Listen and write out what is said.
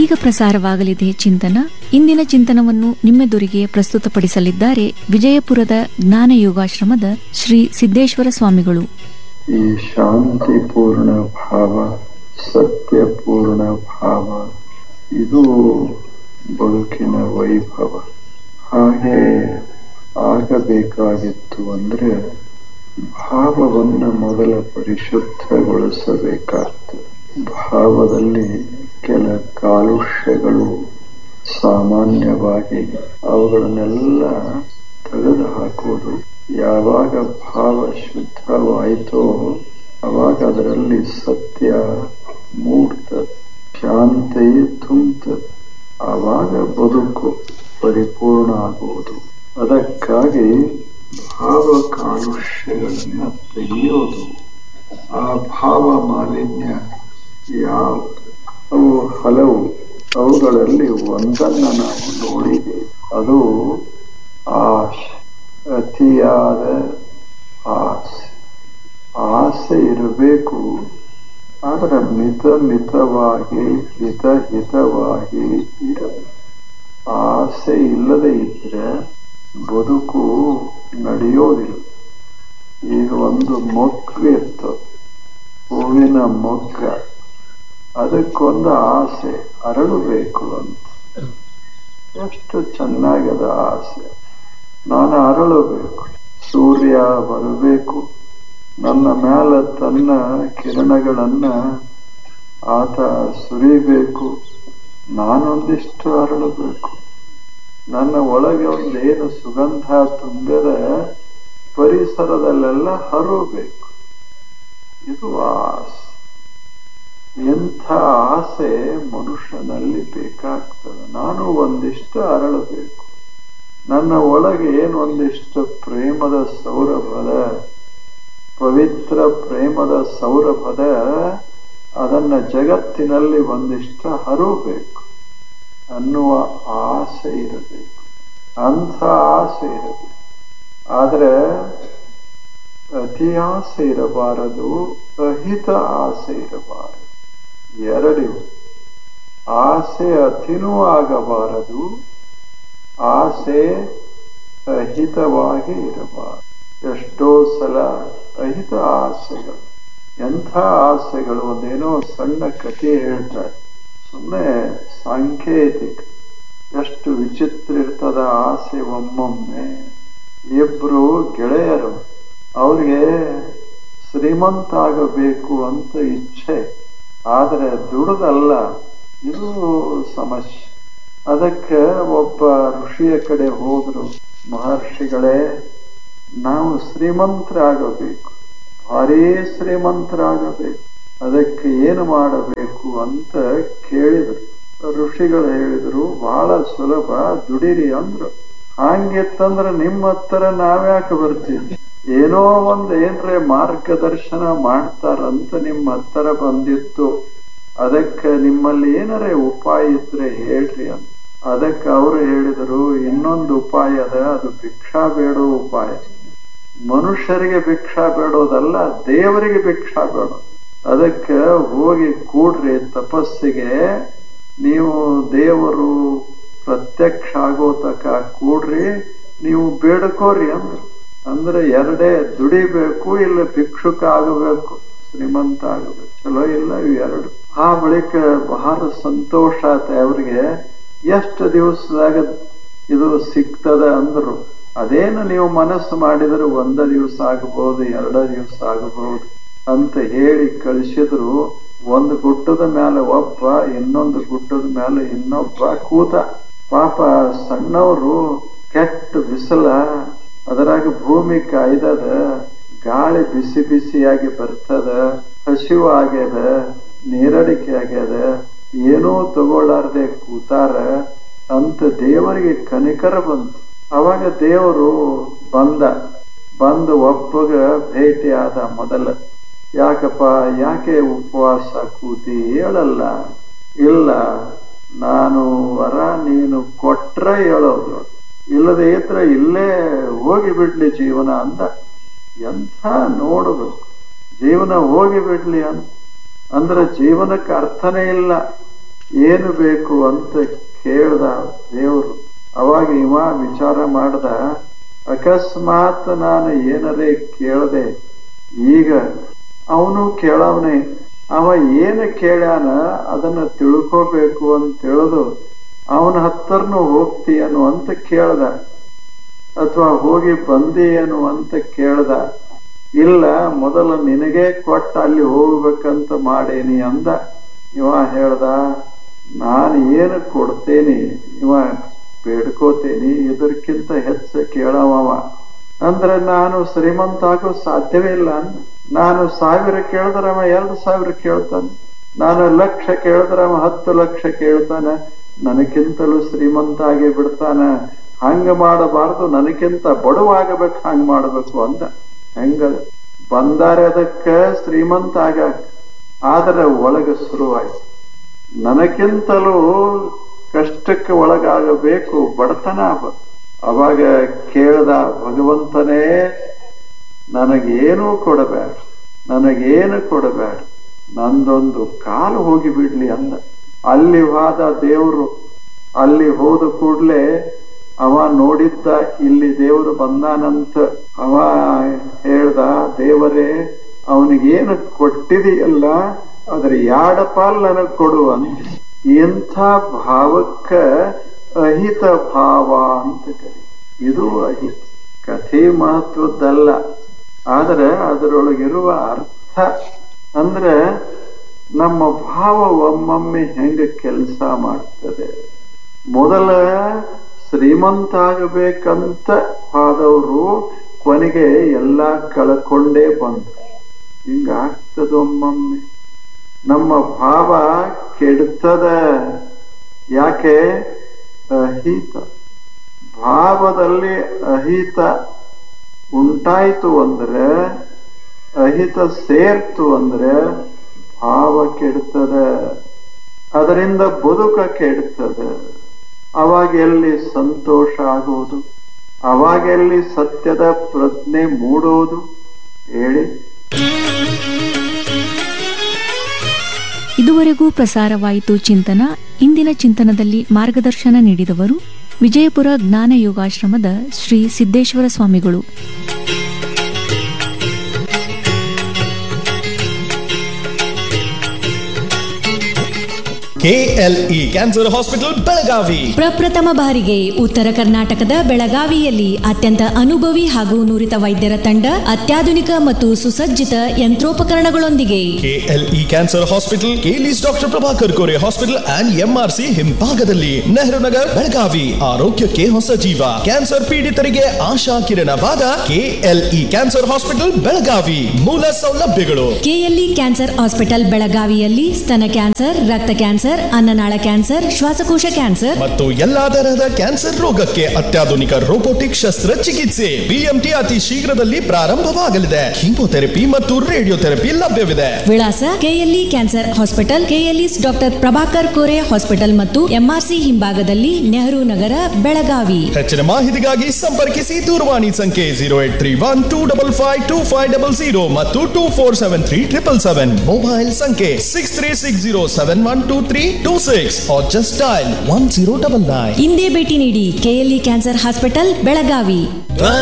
ಈಗ ಪ್ರಸಾರವಾಗಲಿದೆ ಚಿಂತನ ಇಂದಿನ ಚಿಂತನವನ್ನು ನಿಮ್ಮೆದುರಿಗೆ ಪ್ರಸ್ತುತಪಡಿಸಲಿದ್ದಾರೆ ವಿಜಯಪುರದ ಜ್ಞಾನ ಯೋಗಾಶ್ರಮದ ಶ್ರೀ ಸಿದ್ದೇಶ್ವರ ಸ್ವಾಮಿಗಳು ಈ ಶಾಂತಿಪೂರ್ಣ ಭಾವ ಸತ್ಯಪೂರ್ಣ ಭಾವ ಇದು ಬದುಕಿನ ವೈಭವ ಹಾಗೆ ಆಗಬೇಕಾಗಿತ್ತು ಅಂದ್ರೆ ಭಾವವನ್ನು ಮೊದಲ ಪರಿಶುದ್ಧಗೊಳಿಸಬೇಕಾಗ್ತದೆ ಭಾವದಲ್ಲಿ ಕೆಲ ಕಾಲುಷ್ಯಗಳು ಸಾಮಾನ್ಯವಾಗಿ ಅವುಗಳನ್ನೆಲ್ಲ ತೆಗೆದು ಹಾಕುವುದು ಯಾವಾಗ ಭಾವ ಶುದ್ಧವಾಯಿತೋ ಅವಾಗ ಅದರಲ್ಲಿ ಸತ್ಯ ಮೂಡ್ತದೆ ಶಾಂತಿ ತುಂಬುತ್ತದೆ ಆವಾಗ ಬದುಕು ಪರಿಪೂರ್ಣ ಆಗುವುದು ಅದಕ್ಕಾಗಿ ಭಾವ ಕಾಲುಷ್ಯಗಳನ್ನು ತೆಗೆಯೋದು ಆ ಭಾವ ಮಾಲಿನ್ಯ ಯಾವುದು ಅವು ಹಲವು ಅವುಗಳಲ್ಲಿ ಒಂದನ್ನು ನಾವು ನೋಡಿದ್ದೇವೆ ಅದು ಆಶೆ ಅತಿಯಾದ ಆಸೆ ಆಸೆ ಇರಬೇಕು ಆದರೆ ಮಿತ ಮಿತವಾಗಿ ಹಿತ ಹಿತವಾಗಿ ಇರಬೇಕು ಆಸೆ ಇಲ್ಲದೆ ಇದ್ರೆ ಬದುಕು ನಡೆಯೋದಿಲ್ಲ ಈಗ ಒಂದು ಮೊಗ್ಗು ಇರ್ತದೆ ಹೂವಿನ ಮೊಗ್ಗ ಅದಕ್ಕೊಂದು ಆಸೆ ಅರಳಬೇಕು ಅಂತ ಎಷ್ಟು ಚೆನ್ನಾಗದ ಆಸೆ ನಾನು ಅರಳಬೇಕು ಸೂರ್ಯ ಬರಬೇಕು ನನ್ನ ಮೇಲೆ ತನ್ನ ಕಿರಣಗಳನ್ನ ಆತ ಸುರಿಬೇಕು ನಾನೊಂದಿಷ್ಟು ಅರಳಬೇಕು ನನ್ನ ಒಳಗೆ ಒಂದೇನು ಸುಗಂಧ ತುಂಬಿದ ಪರಿಸರದಲ್ಲೆಲ್ಲ ಹರಬೇಕು ಇದು ಆಸೆ ಎಂಥ ಆಸೆ ಮನುಷ್ಯನಲ್ಲಿ ಬೇಕಾಗ್ತದೆ ನಾನು ಒಂದಿಷ್ಟು ಅರಳಬೇಕು ನನ್ನ ಒಳಗೆ ಏನು ಒಂದಿಷ್ಟು ಪ್ರೇಮದ ಸೌರಭದ ಪವಿತ್ರ ಪ್ರೇಮದ ಸೌರಭದ ಅದನ್ನ ಜಗತ್ತಿನಲ್ಲಿ ಒಂದಿಷ್ಟು ಹರಬೇಕು ಅನ್ನುವ ಆಸೆ ಇರಬೇಕು ಅಂಥ ಆಸೆ ಇರಬೇಕು ಆದ್ರೆ ಅತಿ ಆಸೆ ಇರಬಾರದು ಅಹಿತ ಆಸೆ ಇರಬಾರದು ಎರಡಿವು ಆಸೆ ಅತಿನೂ ಆಗಬಾರದು ಆಸೆ ಅಹಿತವಾಗಿ ಇರಬಾರದು ಎಷ್ಟೋ ಸಲ ಅಹಿತ ಆಸೆಗಳು ಎಂಥ ಆಸೆಗಳು ಒಂದೇನೋ ಸಣ್ಣ ಕಥೆ ಹೇಳ್ತಾರೆ ಸುಮ್ಮನೆ ಸಾಂಕೇತಿಕ ಎಷ್ಟು ವಿಚಿತ್ರ ಇರ್ತದ ಆಸೆ ಒಮ್ಮೊಮ್ಮೆ ಇಬ್ರು ಗೆಳೆಯರು ಅವ್ರಿಗೆ ಶ್ರೀಮಂತ ಆಗಬೇಕು ಅಂತ ಇಚ್ಛೆ ಆದರೆ ದುಡದಲ್ಲ ಇದು ಸಮಸ್ಯೆ ಅದಕ್ಕೆ ಒಬ್ಬ ಋಷಿಯ ಕಡೆ ಹೋದ್ರು ಮಹರ್ಷಿಗಳೇ ನಾವು ಶ್ರೀಮಂತರಾಗಬೇಕು ಭಾರೀ ಶ್ರೀಮಂತರಾಗಬೇಕು ಅದಕ್ಕೆ ಏನು ಮಾಡಬೇಕು ಅಂತ ಕೇಳಿದ್ರು ಋಷಿಗಳು ಹೇಳಿದ್ರು ಬಹಳ ಸುಲಭ ದುಡಿರಿ ಅಂದ್ರು ಹಂಗಿತ್ತಂದ್ರೆ ನಿಮ್ಮ ಹತ್ರ ನಾವ್ಯಾಕೆ ಬರ್ತೀವಿ ಏನೋ ಒಂದ್ ಏನ್ರೆ ಮಾರ್ಗದರ್ಶನ ಮಾಡ್ತಾರಂತ ನಿಮ್ಮ ಹತ್ರ ಬಂದಿತ್ತು ಅದಕ್ಕೆ ನಿಮ್ಮಲ್ಲಿ ಏನಾರೇ ಉಪಾಯ ಇದ್ರೆ ಹೇಳ್ರಿ ಅಂತ ಅದಕ್ಕೆ ಅವರು ಹೇಳಿದರು ಇನ್ನೊಂದು ಉಪಾಯ ಅದ ಅದು ಭಿಕ್ಷಾ ಬೇಡೋ ಉಪಾಯ ಮನುಷ್ಯರಿಗೆ ಭಿಕ್ಷಾ ಬೇಡೋದಲ್ಲ ದೇವರಿಗೆ ಭಿಕ್ಷಾ ಬೇಡೋ ಅದಕ್ಕೆ ಹೋಗಿ ಕೂಡ್ರಿ ತಪಸ್ಸಿಗೆ ನೀವು ದೇವರು ಪ್ರತ್ಯಕ್ಷ ಆಗೋ ತಕ ಕೂಡ್ರಿ ನೀವು ಬೇಡ್ಕೋರಿ ಅಂದ್ರು ಅಂದ್ರೆ ಎರಡೇ ದುಡಿಬೇಕು ಇಲ್ಲ ಭಿಕ್ಷುಕ ಆಗಬೇಕು ಶ್ರೀಮಂತ ಆಗಬೇಕು ಚಲೋ ಇಲ್ಲ ಇವು ಎರಡು ಆ ಬಳಿಕ ಬಹಳ ಸಂತೋಷ ಆತ ಅವ್ರಿಗೆ ಎಷ್ಟು ದಿವಸದಾಗ ಇದು ಸಿಗ್ತದ ಅಂದ್ರು ಅದೇನು ನೀವು ಮನಸ್ಸು ಮಾಡಿದ್ರೆ ಒಂದ ದಿವಸ ಆಗಬಹುದು ಎರಡ ದಿವಸ ಆಗಬಹುದು ಅಂತ ಹೇಳಿ ಕಳಿಸಿದ್ರು ಒಂದು ಗುಡ್ಡದ ಮೇಲೆ ಒಬ್ಬ ಇನ್ನೊಂದು ಗುಡ್ಡದ ಮೇಲೆ ಇನ್ನೊಬ್ಬ ಕೂತ ಪಾಪ ಸಣ್ಣವರು ಕೆಟ್ಟ ಬಿಸಿಲ ಅದರಾಗ ಭೂಮಿ ಕಾಯ್ದದ ಗಾಳಿ ಬಿಸಿ ಬಿಸಿಯಾಗಿ ಬರ್ತದ ಹಸಿವು ಆಗ್ಯದ ನೀರಡಿಕೆ ಆಗ್ಯದ ಏನೂ ತಗೊಳ್ಳಾರ್ದೆ ಕೂತಾರ ಅಂತ ದೇವರಿಗೆ ಕನಿಕರ ಬಂತು ಅವಾಗ ದೇವರು ಬಂದ ಬಂದು ಒಬ್ಬಗ ಭೇಟಿ ಆದ ಮೊದಲ ಯಾಕಪ್ಪ ಯಾಕೆ ಉಪವಾಸ ಕೂತಿ ಹೇಳಲ್ಲ ಇಲ್ಲ ನಾನು ವರ ನೀನು ಕೊಟ್ರ ಹೇಳೋದು ಇಲ್ಲದೆ ಇದ್ರೆ ಇಲ್ಲೇ ಹೋಗಿ ಬಿಡ್ಲಿ ಜೀವನ ಅಂದ ಎಂಥ ನೋಡಬೇಕು ಜೀವನ ಹೋಗಿ ಬಿಡ್ಲಿ ಅಂತ ಅಂದ್ರೆ ಜೀವನಕ್ಕೆ ಅರ್ಥನೇ ಇಲ್ಲ ಏನು ಬೇಕು ಅಂತ ಕೇಳ್ದ ದೇವರು ಅವಾಗ ಇವ ವಿಚಾರ ಮಾಡ್ದ ಅಕಸ್ಮಾತ್ ನಾನು ಏನರೇ ಕೇಳದೆ ಈಗ ಅವನು ಕೇಳವನೆ ಅವ ಏನು ಕೇಳ್ಯಾನ ಅದನ್ನ ತಿಳ್ಕೋಬೇಕು ಅಂತ ತಿಳಿದು ಅವನ ಹತ್ತರ್ನು ಹೋಗ್ತೀಯನು ಅಂತ ಕೇಳ್ದ ಅಥವಾ ಹೋಗಿ ಬಂದೀಯನು ಅಂತ ಕೇಳ್ದ ಇಲ್ಲ ಮೊದಲು ನಿನಗೆ ಕೊಟ್ಟ ಅಲ್ಲಿ ಹೋಗ್ಬೇಕಂತ ಮಾಡೇನಿ ಅಂದ ಇವ ಹೇಳ್ದ ನಾನು ಏನು ಕೊಡ್ತೇನಿ ಇವ ಬೇಡ್ಕೋತೇನಿ ಇದಕ್ಕಿಂತ ಹೆಚ್ಚು ಕೇಳವ ಅಂದ್ರೆ ನಾನು ಶ್ರೀಮಂತ ಆಗೋ ಸಾಧ್ಯವೇ ಇಲ್ಲ ಅಂದ ನಾನು ಸಾವಿರ ಕೇಳಿದ್ರೆ ಅವ ಎರಡು ಸಾವಿರ ಕೇಳ್ತಾನೆ ನಾನು ಲಕ್ಷ ಕೇಳಿದ್ರೆ ಅವ ಹತ್ತು ಲಕ್ಷ ಕೇಳ್ತಾನೆ ನನಗಿಂತಲೂ ಶ್ರೀಮಂತ ಆಗಿ ಬಿಡ್ತಾನ ಹಂಗ ಮಾಡಬಾರ್ದು ನನಗಿಂತ ಬಡವಾಗಬೇಕು ಹಂಗ ಮಾಡಬೇಕು ಅಂದ ಹೆಂಗ ಬಂದಾರೆ ಅದಕ್ಕ ಶ್ರೀಮಂತ ಆಗಾಕ ಆದ್ರೆ ಒಳಗ ಶುರುವಾಯ್ತು ನನಗಿಂತಲೂ ಕಷ್ಟಕ್ಕೆ ಒಳಗಾಗಬೇಕು ಬಡತನ ಅವ ಅವಾಗ ಕೇಳ್ದ ಭಗವಂತನೇ ನನಗೇನೂ ಕೊಡಬೇಡ ನನಗೇನು ಕೊಡಬೇಡ ನಂದೊಂದು ಕಾಲು ಹೋಗಿ ಬಿಡ್ಲಿ ಅಂದ ಅಲ್ಲಿ ಹೋದ ದೇವರು ಅಲ್ಲಿ ಹೋದ ಕೂಡ್ಲೆ ಅವ ನೋಡಿದ್ದ ಇಲ್ಲಿ ದೇವರು ಬಂದಾನಂತ ಅವ ಹೇಳ್ದ ದೇವರೇ ಅವನಿಗೇನು ಕೊಟ್ಟಿದೆಯಲ್ಲ ಅದ್ರ ಯಾಡ ಪಾಲ್ ನನಗ್ ಕೊಡು ಅಂತ ಎಂಥ ಭಾವಕ್ಕ ಅಹಿತ ಭಾವ ಅಂತ ಕರಿ ಇದು ಅಹಿತ ಕಥೆ ಮಹತ್ವದ್ದಲ್ಲ ಆದ್ರೆ ಅದರೊಳಗಿರುವ ಅರ್ಥ ಅಂದ್ರೆ ನಮ್ಮ ಭಾವ ಒಮ್ಮೊಮ್ಮೆ ಹೆಂಗ ಕೆಲಸ ಮಾಡ್ತದೆ ಮೊದಲ ಶ್ರೀಮಂತ ಆಗಬೇಕಂತ ಆದವರು ಕೊನೆಗೆ ಎಲ್ಲ ಕಳ್ಕೊಂಡೇ ಬಂತು ಹಿಂಗಾಗ್ತದ ಒಮ್ಮೊಮ್ಮೆ ನಮ್ಮ ಭಾವ ಕೆಡ್ತದ ಯಾಕೆ ಅಹಿತ ಭಾವದಲ್ಲಿ ಅಹಿತ ಉಂಟಾಯ್ತು ಅಂದ್ರೆ ಅಹಿತ ಸೇರ್ತು ಅಂದ್ರೆ ಭಾವ ಕೆಡ್ತದ ಅದರಿಂದ ಬದುಕ ಕೆಡ್ತದ ಅವಾಗ ಎಲ್ಲಿ ಸಂತೋಷ ಆಗೋದು ಅವಾಗ ಎಲ್ಲಿ ಸತ್ಯದ ಪ್ರಜ್ಞೆ ಮೂಡೋದು ಹೇಳಿ ಇದುವರೆಗೂ ಪ್ರಸಾರವಾಯಿತು ಚಿಂತನ ಇಂದಿನ ಚಿಂತನದಲ್ಲಿ ಮಾರ್ಗದರ್ಶನ ನೀಡಿದವರು ವಿಜಯಪುರ ಜ್ಞಾನ ಯೋಗಾಶ್ರಮದ ಶ್ರೀ ಸಿದ್ದೇಶ್ವರ ಸ್ವಾಮಿಗಳು ಕೆಎಲ್ಇ ಕ್ಯಾನ್ಸರ್ ಹಾಸ್ಪಿಟಲ್ ಬೆಳಗಾವಿ ಪ್ರಪ್ರಥಮ ಬಾರಿಗೆ ಉತ್ತರ ಕರ್ನಾಟಕದ ಬೆಳಗಾವಿಯಲ್ಲಿ ಅತ್ಯಂತ ಅನುಭವಿ ಹಾಗೂ ನುರಿತ ವೈದ್ಯರ ತಂಡ ಅತ್ಯಾಧುನಿಕ ಮತ್ತು ಸುಸಜ್ಜಿತ ಯಂತ್ರೋಪಕರಣಗಳೊಂದಿಗೆ KLE cancer hospital KLE's doctor Prabhakar Kore hospital and MRC ಹಿಂಭಾಗದಲ್ಲಿ ನೆಹರು ನಗರ್ ಬೆಳಗಾವಿ ಆರೋಗ್ಯಕ್ಕೆ ಹೊಸ ಜೀವ ಕ್ಯಾನ್ಸರ್ ಪೀಡಿತರಿಗೆ ಆಶಾ ಕಿರಣವಾದ ಕೆಎಲ್ಇ ಕ್ಯಾನ್ಸರ್ ಹಾಸ್ಪಿಟಲ್ ಬೆಳಗಾವಿ ಮೂಲ ಸೌಲಭ್ಯಗಳು ಕೆಎಲ್ಇ ಕ್ಯಾನ್ಸರ್ ಹಾಸ್ಪಿಟಲ್ ಬೆಳಗಾವಿಯಲ್ಲಿ ಸ್ತನ ಕ್ಯಾನ್ಸರ್ ರಕ್ತ ಕ್ಯಾನ್ಸರ್ ಅನ್ನನಾಳ ಕ್ಯಾನ್ಸರ್ ಶ್ವಾಸಕೋಶ ಕ್ಯಾನ್ಸರ್ ಮತ್ತು ಎಲ್ಲಾ ತರಹದ ಕ್ಯಾನ್ಸರ್ ರೋಗಕ್ಕೆ ಅತ್ಯಾಧುನಿಕ ರೋಬೋಟಿಕ್ ಶಸ್ತ್ರಚಿಕಿತ್ಸೆ ಬಿಎಂಟಿ ಅತಿ ಶೀಘ್ರದಲ್ಲಿ ಪ್ರಾರಂಭವಾಗಲಿದೆ ಕೀಮೋಥೆರಪಿ ಮತ್ತು ರೇಡಿಯೋಥೆರಪಿ ಲಭ್ಯವಿದೆ ವಿಳಾಸ KLE cancer hospital KLE's doctor Prabhakar Kore hospital ಮತ್ತು ಎಂಆರ್ಸಿ ಹಿಂಭಾಗದಲ್ಲಿ ನೆಹರು ನಗರ ಬೆಳಗಾವಿ ಹೆಚ್ಚಿನ ಮಾಹಿತಿಗಾಗಿ ಸಂಪರ್ಕಿಸಿ ದೂರವಾಣಿ ಸಂಖ್ಯೆ zero eight three one two double five two five double zero ಮತ್ತು two four seven three triple seven mobile ಸಂಖ್ಯೆ six three six zero seven one two three two six just dial one zero double nine ಇಂದೇ ಭೇಟಿ ನೀಡಿ KLE cancer hospital Belagavi